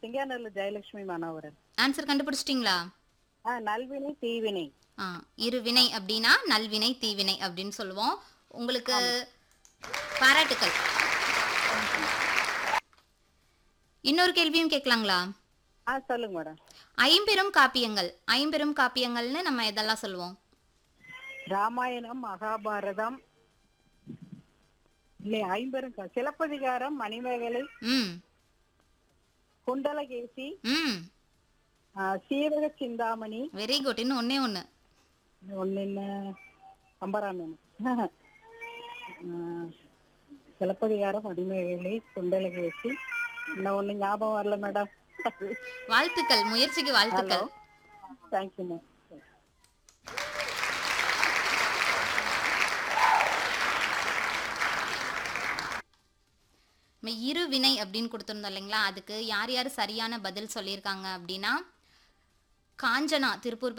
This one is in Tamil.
சிங்காநல்லூர் ஜெயலட்சுமி மனோகரன் ஆன்சர் கண்டுபிடிச்சிட்டிங்களா ஆ நல்வினை தீவினை ஆ இருவினை அப்படின்னா நல்வினை தீவினை அப்படின்னு சொல்லுவோம் உங்களுக்கு பாராட்டுக்கள் இன்னொரு கேள்வியும் கேட்கலாங்களா ஆ சொல்லுங்க மேடம் ஐம்பெரும் காப்பியங்கள் ஐம்பெரும் காப்பியங்கள்னு நம்ம எதெல்லாம் சொல்லுவோம் ராமாயணம் மகாபாரதம் இல்லை ஐம்பெரும் க- சிலப்பதிகாரம் மணிமேகலை ம் குண்டலகேசி ம் ஆ, சீரக சிந்தாமணி வெரி குட் இன்னும் ஒண்ணே ஒன்று ஒன்னு என்ன அம்பராமன் சிலப்பதிகாரம் மணிமேகலை குண்டலகேசி இன்னும் ஒண்ணு ஞாபகம் வரல மேடம் வாழ்த்துக்கள் முயற்சிக்கு வாழ்த்துக்கள் தேங்க்யூ மேம் நம்ம இரு வினை அப்படின்னு கொடுத்துருந்தோம் இல்லைங்களா அதுக்கு யார் யார் சரியான பதில் சொல்லியிருக்காங்க அப்படின்னா காஞ்சனா திருப்பூர்